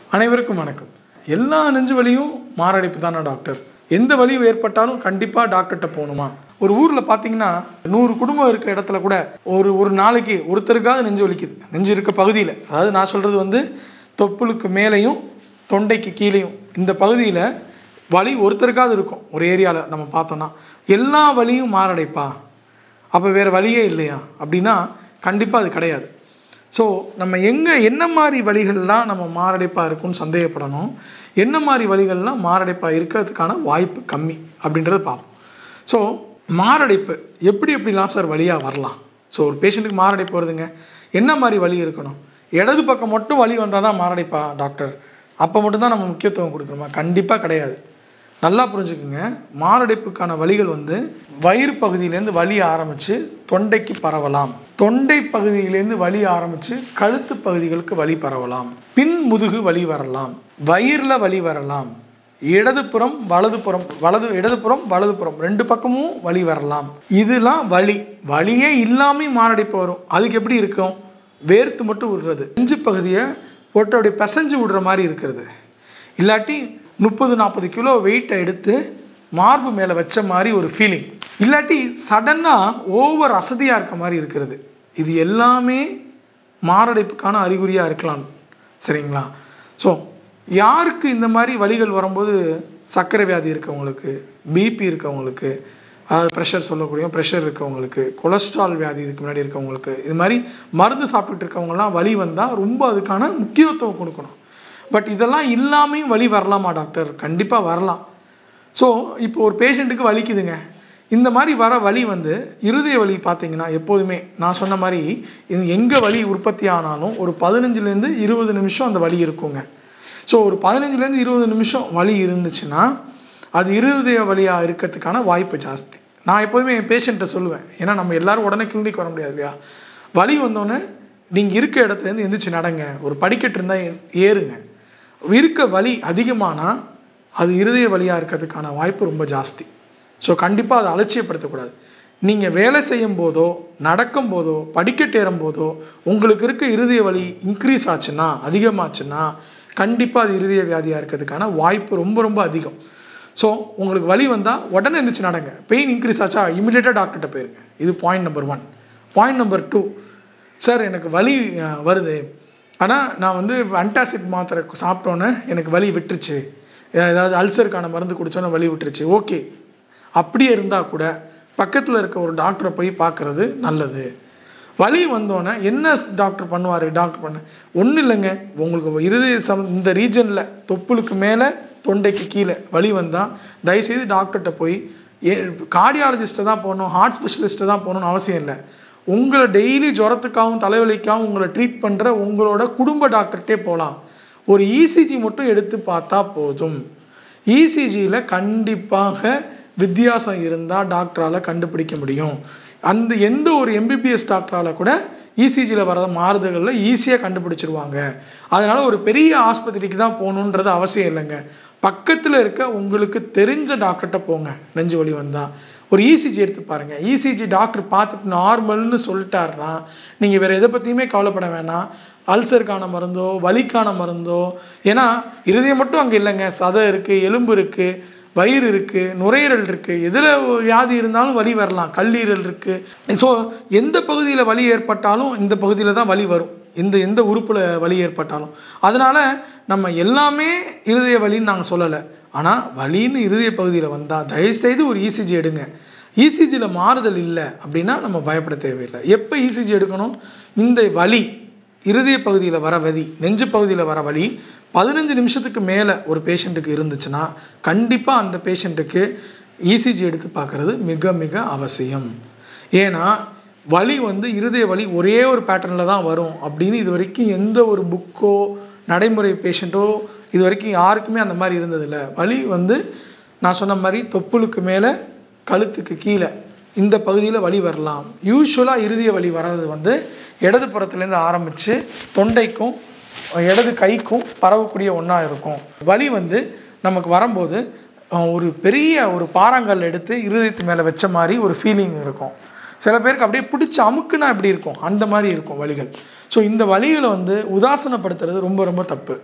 அனைவருக்கும் வணக்கம் எல்லா நெஞ்சு வலியும் மாரடைப்பு தானே டாக்டர் எந்த வலியும் ஏற்பட்டாலும் கண்டிப்பாக டாக்டர்கிட்ட போகணுமா ஒரு ஊரில் பார்த்தீங்கன்னா நூறு குடும்பம் இருக்க இடத்துல கூட ஒரு ஒரு நாளைக்கு ஒருத்தருக்காவது நெஞ்சு வலிக்குது நெஞ்சு இருக்க பகுதியில் அதாவது நான் சொல்கிறது வந்து தொப்புளுக்கு மேலேயும் தொண்டைக்கு கீழேயும் இந்த பகுதியில் வலி ஒருத்தருக்காவது இருக்கும் ஒரு ஏரியாவில் நம்ம பார்த்தோன்னா எல்லா வலியும் மாரடைப்பா அப்போ வேறு வழியே இல்லையா அப்படின்னா கண்டிப்பாக அது கிடையாது ஸோ நம்ம எங்கே என்ன மாதிரி வழிகள்லாம் நம்ம மாரடைப்பாக இருக்கும்னு சந்தேகப்படணும் என்ன மாதிரி வழிகள்லாம் மாரடைப்பாக இருக்கிறதுக்கான வாய்ப்பு கம்மி அப்படின்றத பார்ப்போம் ஸோ மாரடைப்பு எப்படி எப்படிலாம் சார் வழியாக வரலாம் ஸோ ஒரு பேஷண்ட்டுக்கு மாரடைப்பு வருதுங்க என்ன மாதிரி வலி இருக்கணும் இடது பக்கம் மட்டும் வலி வந்தால் தான் மாரடைப்பா டாக்டர் அப்போ மட்டும்தான் நம்ம முக்கியத்துவம் கொடுக்கணுமா கண்டிப்பாக கிடையாது நல்லா புரிஞ்சுக்குங்க மாரடைப்புக்கான வலிகள் வந்து வயிறு பகுதியிலேருந்து வலி ஆரம்பித்து தொண்டைக்கு பரவலாம் தொண்டை பகுதியிலேருந்து வலி ஆரம்பித்து கழுத்து பகுதிகளுக்கு வலி பரவலாம் பின் முதுகு வலி வரலாம் வயிறில் வலி வரலாம் இடதுபுறம் வலதுபுறம் வலது இடதுபுறம் வலதுபுறம் ரெண்டு பக்கமும் வலி வரலாம் இதெல்லாம் வலி வலியே இல்லாமல் மாரடைப்பு வரும் அதுக்கு எப்படி இருக்கும் வேர்த்து மட்டும் விடுறது நெஞ்சு பகுதியை போட்டு அப்படியே பிசைஞ்சு விடுற மாதிரி இருக்கிறது இல்லாட்டி முப்பது நாற்பது கிலோ வெயிட்டை எடுத்து மார்பு மேலே வச்ச மாதிரி ஒரு ஃபீலிங் இல்லாட்டி சடனாக ஓவர் அசதியாக இருக்க மாதிரி இருக்கிறது இது எல்லாமே மாரடைப்புக்கான அறிகுறியாக இருக்கலாம் சரிங்களா ஸோ யாருக்கு இந்த மாதிரி வலிகள் வரும்போது சர்க்கரை வியாதி இருக்கவங்களுக்கு பிபி இருக்கவங்களுக்கு அதாவது ப்ரெஷர் சொல்லக்கூடிய ப்ரெஷர் இருக்கவங்களுக்கு கொலஸ்ட்ரால் வியாதி இதுக்கு முன்னாடி இருக்கவங்களுக்கு இது மாதிரி மருந்து சாப்பிட்டுட்டு இருக்கவங்கலாம் வலி வந்தால் ரொம்ப அதுக்கான முக்கியத்துவம் கொடுக்கணும் பட் இதெல்லாம் இல்லாமையும் வலி வரலாமா டாக்டர் கண்டிப்பாக வரலாம் ஸோ இப்போ ஒரு பேஷண்ட்டுக்கு வலிக்குதுங்க இந்த மாதிரி வர வலி வந்து இருதய வலி பார்த்தீங்கன்னா எப்போதுமே நான் சொன்ன மாதிரி இது எங்கே வலி உற்பத்தி ஆனாலும் ஒரு பதினஞ்சுலேருந்து இருபது நிமிஷம் அந்த வலி இருக்குங்க ஸோ ஒரு பதினஞ்சுலேருந்து இருபது நிமிஷம் வலி இருந்துச்சுன்னா அது இருதய வலியாக இருக்கிறதுக்கான வாய்ப்பு ஜாஸ்தி நான் எப்போதுமே என் பேஷண்ட்டை சொல்லுவேன் ஏன்னா நம்ம எல்லாரும் உடனே கிளினிக் வர முடியாது இல்லையா வலி வந்தோடனே நீங்கள் இருக்க இடத்துலேருந்து எந்திரிச்சு நடங்க ஒரு படிக்கட்டு இருந்தால் ஏறுங்க இருக்க வலி அதிகமானால் அது இருதய வலியாக இருக்கிறதுக்கான வாய்ப்பு ரொம்ப ஜாஸ்தி ஸோ கண்டிப்பாக அதை அலட்சியப்படுத்தக்கூடாது நீங்கள் வேலை செய்யும் போதோ நடக்கும் போதோ படிக்கட்டு ஏறும் போதோ உங்களுக்கு இருக்க இருதய வலி இன்க்ரீஸ் ஆச்சுன்னா அதிகமாச்சுன்னா கண்டிப்பாக அது இருதய வியாதியாக இருக்கிறதுக்கான வாய்ப்பு ரொம்ப ரொம்ப அதிகம் ஸோ உங்களுக்கு வலி வந்தால் உடனே எழுந்திரிச்சு நடங்க பெயின் இன்க்ரீஸ் ஆச்சா இமிடியேட்டாக டாக்டர்கிட்ட போயிருங்க இது point number one point number two sir எனக்கு வலி அஹ், வருது ஆனால் நான் வந்து அன்டாசிட் மாத்திரை சாப்பிட்டோன்னே எனக்கு வலி விட்டுருச்சு ஏதாவது அல்சருக்கான மருந்து குடித்தோன்னே வலி விட்டுருச்சு ஓகே அப்படியே இருந்தால் கூட பக்கத்தில் இருக்க ஒரு டாக்டரை போய் பார்க்குறது நல்லது வலி வந்தோன்னே என்ன டாக்டர் பண்ணுவார் டாக்டர் பண்ண ஒன்றும் இல்லைங்க உங்களுக்கு இருதய சம் இந்த ரீஜனில் தொப்புளுக்கு மேலே தொண்டைக்கு கீழே வலி வந்தால் தயவுசெய்து டாக்டர்கிட்ட போய் ஏ கார்டியாலஜிஸ்ட்டை தான் போகணும் ஹார்ட் ஸ்பெஷலிஸ்ட்டை தான் போகணும்னு அவசியம் இல்லை உங்களை டெய்லி ஜுரத்துக்காகவும் தலைவலிக்காகவும் உங்களை ட்ரீட் பண்ணுற உங்களோட குடும்ப டாக்டர்கிட்டே போகலாம் ஒரு இசிஜி மட்டும் எடுத்து பார்த்தா போதும் இசிஜியில் கண்டிப்பாக வித்தியாசம் இருந்தால் டாக்டரால் கண்டுபிடிக்க முடியும் அந்த எந்த ஒரு எம்பிபிஎஸ் டாக்டரால் கூட இசிஜியில் வர மாறுதல்களில் ஈஸியாக கண்டுபிடிச்சிருவாங்க அதனால் ஒரு பெரிய ஆஸ்பத்திரிக்கு தான் போகணுன்றது அவசியம் இல்லைங்க பக்கத்தில் இருக்க உங்களுக்கு தெரிஞ்ச டாக்டர்கிட்ட போங்க நெஞ்சு வலி வந்தால் ஒரு இசிஜி எடுத்து பாருங்கள் இசிஜி டாக்டர் பார்த்துட்டு நார்மல்னு சொல்லிட்டாருன்னா நீங்கள் வேறு எதை பற்றியுமே கவலைப்பட வேணாம் அல்சருக்கான மருந்தோ வலிக்கான மருந்தோ ஏன்னா இருதயம் மட்டும் அங்கே இல்லைங்க சதை இருக்குது எலும்பு இருக்குது வயிறு இருக்குது நுரையீரல் இருக்குது எதில் வியாதி இருந்தாலும் வலி வரலாம் கல்லீரல் இருக்குது ஸோ எந்த பகுதியில் வலி ஏற்பட்டாலும் இந்த பகுதியில் தான் வலி வரும் இந்த எந்த உறுப்பில் வலி ஏற்பட்டாலும் அதனால் நம்ம எல்லாமே இருதய வலின்னு நாங்கள் சொல்லலை ஆனால் வலின்னு இருதய பகுதியில் வந்தால் தயவுசெய்து ஒரு இசிஜி எடுங்க இசிஜியில் மாறுதல் இல்லை அப்படின்னா நம்ம பயப்பட தேவையில்லை எப்போ இசிஜி எடுக்கணும் இந்த வலி இருதய பகுதியில் வர வலி நெஞ்சு பகுதியில் வர வலி பதினஞ்சு நிமிஷத்துக்கு மேலே ஒரு பேஷண்ட்டுக்கு இருந்துச்சுன்னா கண்டிப்பாக அந்த பேஷண்ட்டுக்கு இசிஜி எடுத்து பார்க்குறது மிக மிக அவசியம் ஏன்னா வலி வந்து இருதய வலி ஒரே ஒரு பேட்டர்னில் தான் வரும் அப்படின்னு இது வரைக்கும் எந்த ஒரு புக்கோ நடைமுறை பேஷண்ட்டோ இது வரைக்கும் யாருக்குமே அந்த மாதிரி இருந்ததில்ல வலி வந்து நான் சொன்ன மாதிரி தொப்புளுக்கு மேலே கழுத்துக்கு கீழே இந்த பகுதியில் வலி வரலாம் யூஸ்வலாக இருதய வலி வர்றது வந்து இடது புறத்துலேருந்து ஆரம்பித்து தொண்டைக்கும் இடது கைக்கும் பரவக்கூடிய ஒன்றா இருக்கும் வலி வந்து நமக்கு வரும்போது அஹ், ஒரு பெரிய ஒரு பாறாங்கல் எடுத்து இருதயத்து மேலே வச்ச மாதிரி ஒரு ஃபீலிங் இருக்கும் சில பேருக்கு அப்படியே பிடிச்சி அமுக்குனா எப்படி இருக்கும் அந்த மாதிரி இருக்கும் வலிகள் ஸோ இந்த வலிகளை வந்து உதாசனப்படுத்துறது ரொம்ப ரொம்ப தப்பு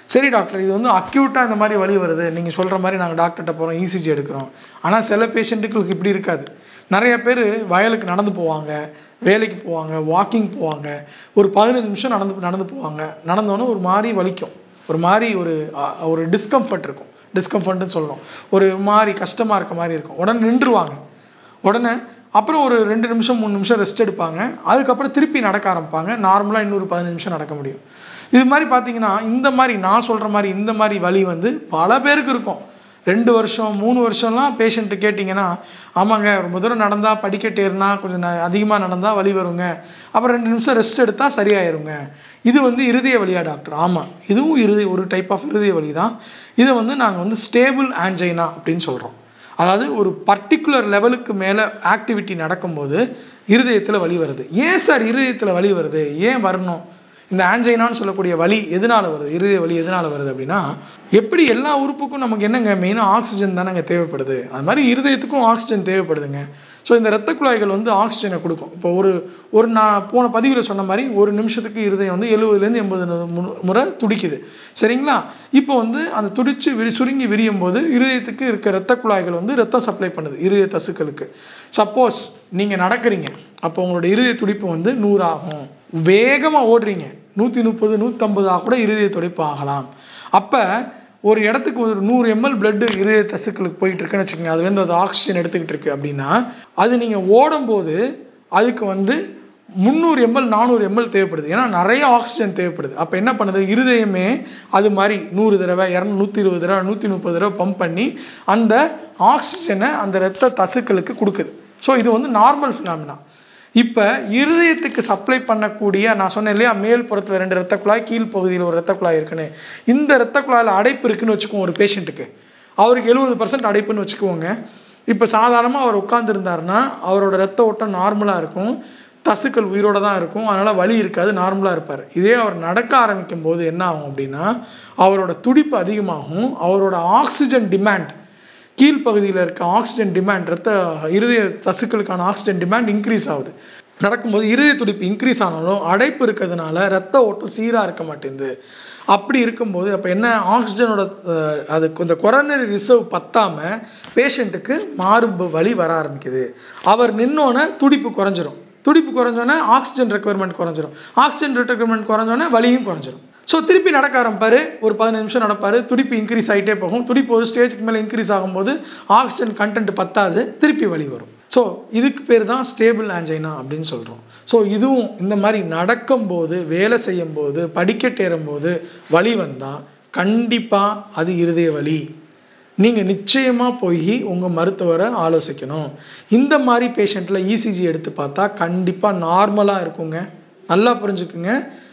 சரி டாக்டர் இது வந்து அக்யூட்டாக இந்த மாதிரி வலி வருது நீங்கள் சொல்கிற மாதிரி நாங்கள் டாக்டர்கிட்ட போகிறோம் இசிஜி எடுக்கிறோம் ஆனால் சில பேஷண்ட்டுகளுக்கு இப்படி இருக்காது நிறைய பேர் வயலுக்கு நடந்து போவாங்க வேலைக்கு போவாங்க வாக்கிங் போவாங்க ஒரு பதினஞ்சு நிமிஷம் நடந்து நடந்து போவாங்க நடந்தோன்னே ஒரு மாதிரி வலிக்கும் ஒரு மாதிரி ஒரு அ, ஒரு டிஸ்கம்ஃபர்ட் இருக்கும் டிஸ்கம்ஃபர்ட்னு சொல்லணும் ஒரு மாதிரி கஷ்டமாக இருக்க மாதிரி இருக்கும் உடனே நின்றுவாங்க உடனே அப்புறம் ஒரு ரெண்டு நிமிஷம் மூணு நிமிஷம் ரெஸ்ட் எடுப்பாங்க அதுக்கப்புறம் திருப்பி நடக்க ஆரம்பிப்பாங்க நார்மலாக இன்னொரு பதினஞ்சு நிமிஷம் நடக்க முடியும் இது மாதிரி பார்த்தீங்கன்னா இந்த மாதிரி நான் சொல்கிற மாதிரி இந்த மாதிரி வலி வந்து பல பேருக்கு இருக்கும் ரெண்டு வருஷம் மூணு வருஷம்லாம் பேஷண்ட்டு கேட்டிங்கன்னா ஆமாங்க ரொம்ப தூரம் நடந்தால் படிக்கட்டு ஏறினா கொஞ்சம் ந- அதிகமாக நடந்தால் வலி வருங்க அப்புறம் ரெண்டு நிமிஷம் ரெஸ்ட் எடுத்தால் சரியாயிருங்க இது வந்து இருதய வலியா டாக்டர் ஆமாம் இதுவும் இருதய ஒரு டைப் ஆஃப் இருதய வலி தான் இதை வந்து நாங்கள் வந்து ஸ்டேபிள் ஆன்ஜைனா அப்படின்னு சொல்கிறோம் அதாவது ஒரு பர்டிகுலர் லெவலுக்கு மேலே ஆக்டிவிட்டி நடக்கும்போது இருதயத்தில் வலி வருது ஏன் சார் இருதயத்தில் வலி வருது ஏன் வரணும் இந்த ஆன்ஜைனான்னு சொல்லக்கூடிய வலி எதனால் வருது இருதய வலி எதனால் வருது அப்படின்னா எப்படி எல்லா உறுப்புக்கும் நமக்கு என்னங்க மெயினாக ஆக்சிஜன் தானேங்க தேவைப்படுது அது மாதிரி இருதயத்துக்கும் ஆக்சிஜன் தேவைப்படுதுங்க ஸோ இந்த இரத்த குழாய்கள் வந்து ஆக்சிஜனை கொடுக்கும் இப்போ ஒரு ஒரு நான் போன பதிவில் சொன்ன மாதிரி ஒரு நிமிஷத்துக்கு இருதயம் வந்து எழுபதுலேருந்து எண்பது முறை துடிக்குது சரிங்களா இப்போ வந்து அந்த துடிச்சு விரி சுருங்கி விரியும் போது இருதயத்துக்கு இருக்க இரத்த குழாய்கள் வந்து ரத்தம் சப்ளை பண்ணுது இருதய தசுக்களுக்கு சப்போஸ் நீங்கள் நடக்கிறீங்க அப்போ உங்களோட இருதய துடிப்பு வந்து நூறாகும் வேகமாக ஓடுறீங்க நூற்றி முப்பது நூற்றம்பதாக கூட இருதய துடிப்பு ஆகலாம் அப்போ ஒரு இடத்துக்கு ஒரு நூறு எம்எல் பிளட்டு இருதய தசுக்களுக்கு போயிட்டு இருக்குன்னு வச்சுக்கோங்க அதுலேருந்து அது ஆக்சிஜன் எடுத்துக்கிட்டு இருக்கு அப்படின்னா அது நீங்கள் ஓடும்போது அதுக்கு வந்து முந்நூறு எம்எல் நானூறு எம்எல் தேவைப்படுது ஏன்னா நிறைய ஆக்சிஜன் தேவைப்படுது அப்போ என்ன பண்ணுது இருதயமே அது மாதிரி நூறு தடவை இரநூ நூற்றி இருபது தடவை நூற்றி முப்பது தடவை பம்ப் பண்ணி அந்த ஆக்சிஜனை அந்த இரத்த தசுக்களுக்கு கொடுக்குது ஸோ இது வந்து நார்மல் ஃபினாமினா இப்போ இருதயத்துக்கு சப்ளை பண்ணக்கூடிய நான் சொன்னேன் இல்லையா மேல் புறத்தில் ரெண்டு ரத்த குழாய் கீழ் பகுதியில் ஒரு ரத்த குழாய் இருக்குன்னு இந்த ரத்த குழாயில் அடைப்பு இருக்குன்னு வச்சுக்குவோம் ஒரு பேஷண்ட்டுக்கு அவருக்கு எழுபது பர்சன்ட் அடைப்புன்னு வச்சுக்குவோங்க இப்போ சாதாரணமாக அவர் உட்காந்துருந்தாருன்னா அவரோட ரத்த ஓட்டம் நார்மலாக இருக்கும் தசுக்கள் உயிரோட தான் இருக்கும் அதனால் வலி இருக்காது நார்மலாக இருப்பார் இதே அவர் நடக்க ஆரம்பிக்கும் போது என்ன ஆகும் அப்படின்னா அவரோட துடிப்பு அதிகமாகும் அவரோட ஆக்சிஜன் டிமாண்ட் கீழ்ப்பகுதியில் இருக்க ஆக்சிஜன் டிமாண்ட் ரத்த இருதய தசுக்களுக்கான ஆக்சிஜன் டிமாண்ட் இன்க்ரீஸ் ஆகுது நடக்கும்போது இருதய துடிப்பு இன்க்ரீஸ் ஆனாலும் அடைப்பு இருக்கிறதுனால ரத்த ஓட்டம் சீராக இருக்க மாட்டேங்குது அப்படி இருக்கும்போது அப்போ என்ன ஆக்சிஜனோட அஹ், அது இந்த கொரோனரி ரிசர்வ் பத்தாமல் பேஷண்ட்டுக்கு மார்பு வலி வர ஆரம்பிக்குது அவர் நின்னோன்னே துடிப்பு குறைஞ்சிரும் துடிப்பு குறைஞ்சோன்னே ஆக்சிஜன் ரெக்குவயர்மெண்ட் குறைஞ்சிரும் ஆக்சிஜன் ரெக்குவயர்மெண்ட் குறைஞ்சோன்னே வலியும் குறைஞ்சிரும் ஸோ திருப்பி நடக்க ஆரம்பிப்பார் ஒரு பதினஞ்சு நிமிஷம் நடப்பார் துடிப்பு இன்க்ரீஸ் ஆகிட்டே போகும் துடிப்பு ஒரு ஸ்டேஜுக்கு மேலே இன்க்ரீஸ் ஆகும்போது ஆக்சிஜன் கண்டென்ட் பத்தாது திருப்பி வலி வரும் ஸோ இதுக்கு பேர் தான் ஸ்டேபிள் ஆன்ஜைனா அப்படின்னு சொல்கிறோம் ஸோ இதுவும் இந்த மாதிரி நடக்கும்போது வேலை செய்யும்போது படிக்கட்டு ஏறும்போது வலி வந்தால் கண்டிப்பாக அது இருதய வலி நீங்கள் நிச்சயமாக போய் உங்கள் மருத்துவரை ஆலோசிக்கணும் இந்த மாதிரி பேஷண்ட்டில் இசிஜி எடுத்து பார்த்தா கண்டிப்பாக நார்மலாக இருக்குங்க நல்லா புரிஞ்சுக்குங்க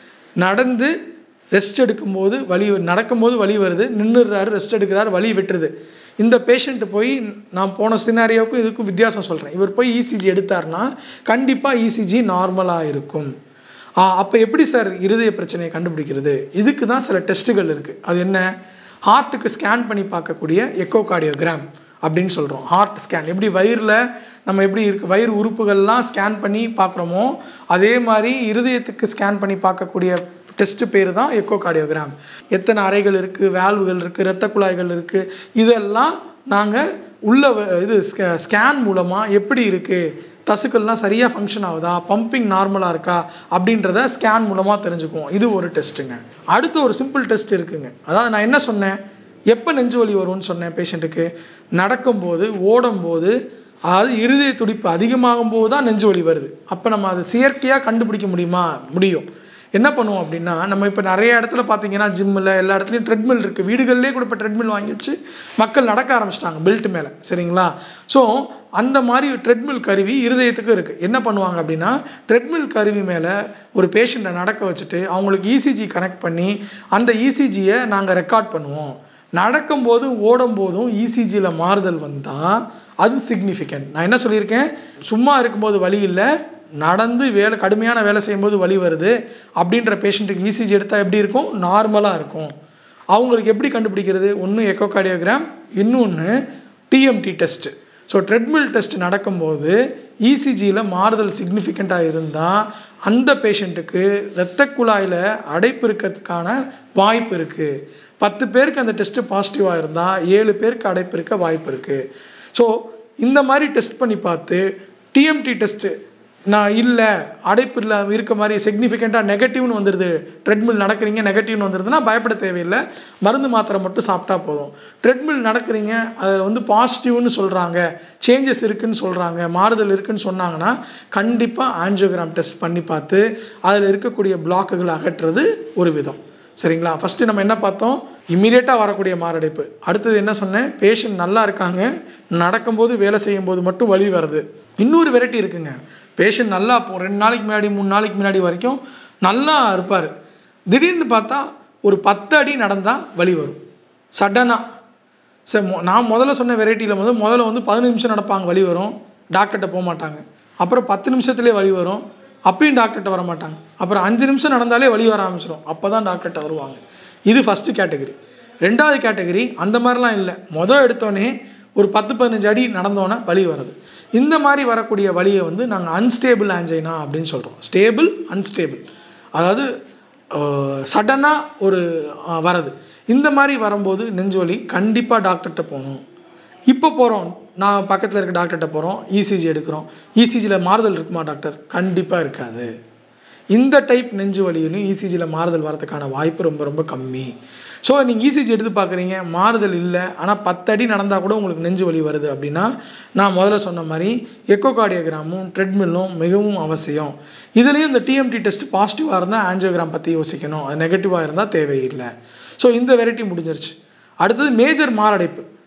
நடந்து ரெஸ்ட் எடுக்கும்போது வலி நடக்கும்போது வலி வருது நின்றுறாரு ரெஸ்ட் எடுக்கிறாரு வலி விட்டுருது இந்த பேஷண்ட்டு போய் நான் போன சினாரியோவுக்கும் இதுக்கும் வித்தியாசம் சொல்கிறேன் இவர் போய் இசிஜி எடுத்தார்னா கண்டிப்பாக இசிஜி நார்மலாக இருக்கும் அப்போ எப்படி சார் இருதய பிரச்சனையை கண்டுபிடிக்கிறது இதுக்கு தான் சில டெஸ்ட்டுகள் இருக்குது அது என்ன ஹார்ட்டுக்கு ஸ்கேன் பண்ணி பார்க்கக்கூடிய எக்கோ கார்டியோகிராம் அப்படின்னு சொல்கிறோம் ஹார்ட் ஸ்கேன் எப்படி வயிறில் நம்ம எப்படி இருக்கு வயிறு உறுப்புகள்லாம் ஸ்கேன் பண்ணி பார்க்குறோமோ அதே மாதிரி இருதயத்துக்கு ஸ்கேன் பண்ணி பார்க்கக்கூடிய டெஸ்ட் பேர் தான் எக்கோ கார்டியோகிராம் எத்தனை அறைகள் இருக்குது வேல்வுகள் இருக்குது இரத்த குழாய்கள் இருக்குது இதெல்லாம் நாங்கள் உள்ள வ- இது ஸ்கேன் மூலமாக எப்படி இருக்குது தசுக்கள்லாம் சரியாக ஃபங்க்ஷன் ஆகுதா பம்பிங் நார்மலாக இருக்கா அப்படின்றத ஸ்கேன் மூலமாக தெரிஞ்சுக்குவோம் இது ஒரு டெஸ்ட்டுங்க அடுத்து ஒரு சிம்பிள் டெஸ்ட் இருக்குங்க அதாவது நான் என்ன சொன்னேன் எப்போ நெஞ்சு வலி வரும்னு சொன்னேன் பேஷண்ட்டுக்கு நடக்கும்போது ஓடும்போது அதாவது இருதய துடிப்பு அதிகமாகும் போது தான் நெஞ்சு வலி வருது அப்போ நம்ம அதை செயற்கையாக கண்டுபிடிக்க முடியுமா முடியும் என்ன பண்ணுவோம் அப்படின்னா நம்ம இப்போ நிறைய இடத்துல பார்த்தீங்கன்னா ஜிம்மில் எல்லா இடத்துலையும் ட்ரெட்மில் இருக்குது வீடுகள்லேயே கூட இப்போ ட்ரெட்மில் வாங்கி வச்சு மக்கள் நடக்க ஆரம்பிச்சிட்டாங்க பெல்ட் மேலே சரிங்களா ஸோ அந்த மாதிரி ட்ரெட்மில் கருவி இருதயத்துக்கு இருக்குது என்ன பண்ணுவாங்க அப்படின்னா ட்ரெட்மில் கருவி மேலே ஒரு பேஷண்ட்டை நடக்க வச்சுட்டு அவங்களுக்கு இசிஜி கனெக்ட் பண்ணி அந்த இசிஜியை நாங்கள் ரெக்கார்ட் பண்ணுவோம் நடக்கும்போதும் ஓடும்போதும் இசிஜியில் மாறுதல் வந்தால் அது சிக்னிஃபிகண்ட் நான் என்ன சொல்லியிருக்கேன் சும்மா இருக்கும்போது வலி இல்லை நடந்து வேலை கடுமையான வேலை செய்யும்போது வலி வருது அப்படின்ற பேஷண்ட்டுக்கு இசிஜி எடுத்தால் எப்படி இருக்கும் நார்மலாக இருக்கும் அவங்களுக்கு எப்படி கண்டுபிடிக்கிறது ஒன்று எக்கோகார்டியோகிராம் இன்னொன்று TMT test so treadmill test நடக்கும்போது இசிஜியில் மாறுதல் சிக்னிஃபிகண்ட்டாக இருந்தால் அந்த பேஷண்ட்டுக்கு இரத்த குழாயில் அடைப்பு இருக்கிறதுக்கான வாய்ப்பு இருக்குது பத்து பேருக்கு அந்த டெஸ்ட்டு பாசிட்டிவாக இருந்தால் ஏழு பேருக்கு அடைப்பு இருக்க வாய்ப்பு இருக்குது ஸோ இந்த மாதிரி டெஸ்ட் பண்ணி பார்த்து டிஎம்டி டெஸ்ட்டு நான் இல்லை அடைப்பு இல்லை இருக்க மாதிரி சிக்னிஃபிகண்ட்டாக நெகட்டிவ்னு வந்துடுது ட்ரெட்மில் நடக்கிறீங்க நெகட்டிவ்னு வந்துடுதுன்னா பயப்பட தேவையில்லை மருந்து மாத்திரை மட்டும் சாப்பிட்டா போதும் ட்ரெட்மில் நடக்கிறீங்க அதில் வந்து பாசிட்டிவ்னு சொல்கிறாங்க சேஞ்சஸ் இருக்குன்னு சொல்கிறாங்க மாறுதல் இருக்குன்னு சொன்னாங்கன்னா கண்டிப்பாக ஆன்ஜியோகிராம் டெஸ்ட் பண்ணி பார்த்து அதில் இருக்கக்கூடிய பிளாக்குகளை அகற்றுறது ஒரு விதம் சரிங்களா ஃபஸ்ட்டு நம்ம என்ன பார்த்தோம் இம்மீடியட்டாக வரக்கூடிய மாரடைப்பு அடுத்தது என்ன சொன்னேன் பேஷண்ட் நல்லா இருக்காங்க நடக்கும்போது வேலை செய்யும்போது மட்டும் வலி வருது இன்னொரு வெரைட்டி இருக்குங்க பேஷண்ட் நல்லா இப்போ ரெண்டு நாளைக்கு முன்னாடி மூணு நாளைக்கு முன்னாடி வரைக்கும் நல்லா இருப்பார் திடீர்னு பார்த்தா ஒரு பத்து அடி நடந்தால் வலி வரும் சடனாக சரி மொ- நான் முதல்ல சொன்ன வெரைட்டியில் வந்து முதல்ல வந்து பதினஞ்சு நிமிஷம் நடப்பாங்க வலி வரும் டாக்டர்கிட்ட போக மாட்டாங்க அப்புறம் பத்து நிமிஷத்துலேயே வலி வரும் அப்பயும் டாக்டர்கிட்ட வர மாட்டாங்க அப்புறம் அஞ்சு நிமிஷம் நடந்தாலே வலி வர ஆரம்பிச்சிடும் அப்போ தான் டாக்டர்கிட்ட வருவாங்க இது ஃபஸ்ட்டு கேட்டகரி ரெண்டாவது கேட்டகரி அந்த மாதிரிலாம் இல்லை மொதல் எடுத்தோடனே ஒரு பத்து பதினஞ்சு அடி நடந்தோன்னே வலி வருது இந்த மாதிரி வரக்கூடிய வலியை வந்து நாங்கள் அன்ஸ்டேபிள் ஆஞ்சைனா அப்படின்னு சொல்கிறோம் ஸ்டேபிள் அன்ஸ்டேபிள் அதாவது சடனாக ஒரு அஹ், வரது இந்த மாதிரி வரும்போது நெஞ்சுவலி கண்டிப்பாக டாக்டர்கிட்ட போகணும் இப்போ போகிறோம் நான் பக்கத்தில் இருக்க டாக்டர்கிட்ட போகிறோம் இசிஜி எடுக்கிறோம் இசிஜியில் மாறுதல் இருக்குமா டாக்டர் கண்டிப்பாக இருக்காது இந்த டைப் நெஞ்சு வலியிலும் இசிஜியில் மாறுதல் வரதுக்கான வாய்ப்பு ரொம்ப ரொம்ப கம்மி ஸோ நீங்கள் இசிஜி எடுத்து பார்க்குறீங்க மாறுதல் இல்லை ஆனால் பத்தடி நடந்தால் கூட உங்களுக்கு நெஞ்சு வலி வருது அப்படின்னா நான் முதல்ல சொன்ன மாதிரி எக்கோகார்டியோகிராமும் ட்ரெட்மில்லும் மிகவும் அவசியம் இதுலேயும் இந்த டிஎம்டி டெஸ்ட் பாசிட்டிவாக இருந்தால் ஆஞ்சியோகிராம் பற்றி யோசிக்கணும் அது நெகட்டிவாக இருந்தால் தேவையில்லை ஸோ இந்த வெரைட்டி முடிஞ்சிருச்சு அடுத்தது மேஜர் மாரடைப்பு